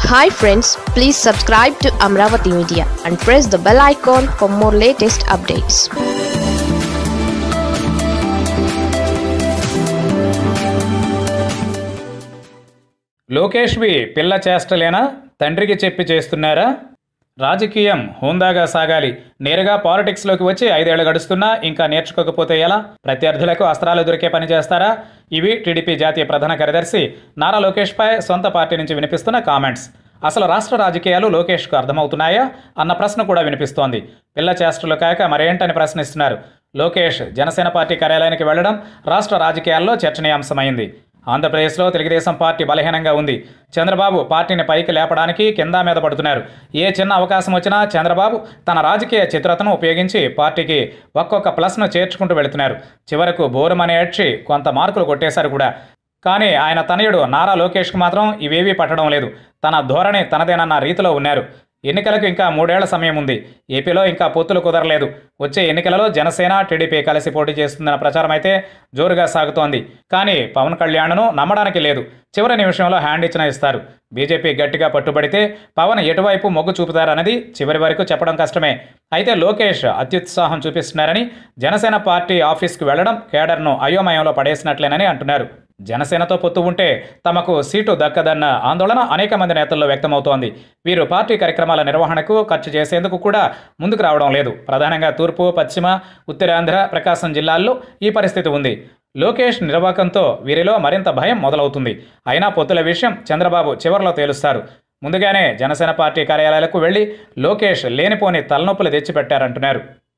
hi friends please subscribe to Amaravati media and press the bell icon for more latest updates లోకేష్వి పిల్ల చేష్టలేనా తండ్రికి చెప్పి చేస్తున్నారా రాజకీయం హోందాగా సాగాలి నేరుగా పాలిటిక్స్లోకి వచ్చి ఐదేళ్లు గడుస్తున్నా ఇంకా నేర్చుకోకపోతే ఎలా ప్రత్యర్థులకు అస్త్రాలు దొరికే పని చేస్తారా ఇవి టీడీపీ జాతీయ ప్రధాన కార్యదర్శి నారా లోకేష్పై సొంత పార్టీ నుంచి వినిపిస్తున్న కామెంట్స్ అసలు రాష్ట్ర రాజకీయాలు లోకేష్కు అర్థమవుతున్నాయా అన్న ప్రశ్న కూడా వినిపిస్తోంది పిల్ల చేష్టలు కాక మరేంటని ప్రశ్నిస్తున్నారు లోకేష్ జనసేన పార్టీ కార్యాలయానికి వెళ్లడం రాష్ట్ర రాజకీయాల్లో చర్చనీయాంశమైంది ఆంధ్రప్రదేశ్లో తెలుగుదేశం పార్టీ బలహీనంగా ఉంది చంద్రబాబు పార్టీని పైకి లేపడానికి కింద మీద పడుతున్నారు ఏ చిన్న అవకాశం వచ్చినా చంద్రబాబు తన రాజకీయ చిత్రతను ఉపయోగించి పార్టీకి ఒక్కొక్క ప్లస్ను చేర్చుకుంటూ వెళుతున్నారు చివరకు బోరుమని ఏడ్చి కొంత మార్కులు కొట్టేశారు కూడా కానీ ఆయన తనయుడు నారా లోకేష్కు మాత్రం ఇవేవీ పట్టడం లేదు తన ధోరణి తనదేనన్న రీతిలో ఉన్నారు ఎన్నికలకు ఇంకా మూడేళ్ల సమయం ఉంది ఏపీలో ఇంకా పొత్తులు కుదరలేదు వచ్చే ఎన్నికలలో జనసేన టీడీపీ కలిసి పోటీ చేస్తుందన్న ప్రచారం అయితే జోరుగా సాగుతోంది కానీ పవన్ కళ్యాణ్ను నమ్మడానికి లేదు చివరి నిమిషంలో హ్యాండ్ ఇచ్చిన ఇస్తారు బీజేపీ గట్టిగా పట్టుబడితే పవన్ ఎటువైపు మొగ్గు చూపుతారన్నది చివరి వరకు చెప్పడం కష్టమే అయితే లోకేష్ అత్యుత్సాహం చూపిస్తున్నారని జనసేన పార్టీ ఆఫీస్కు వెళ్లడం కేడర్ను అయోమయంలో పడేసినట్లేనని అంటున్నారు జనసేనతో పొత్తు ఉంటే తమకు సీటు దక్కదన్న ఆందోళన అనేక మంది నేతల్లో వ్యక్తమవుతోంది వీరు పార్టీ కార్యక్రమాల నిర్వహణకు ఖర్చు చేసేందుకు కూడా ముందుకు రావడం లేదు ప్రధానంగా తూర్పు పశ్చిమ ఉత్తరాంధ్ర ప్రకాశం జిల్లాల్లో ఈ పరిస్థితి ఉంది లోకేష్ నిర్వాకంతో వీరిలో మరింత భయం మొదలవుతుంది అయినా పొత్తుల విషయం చంద్రబాబు చివరిలో తేలుస్తారు ముందుగానే జనసేన పార్టీ కార్యాలయాలకు వెళ్లి లోకేష్ లేనిపోని తలనొప్పులు తెచ్చిపెట్టారంటున్నారు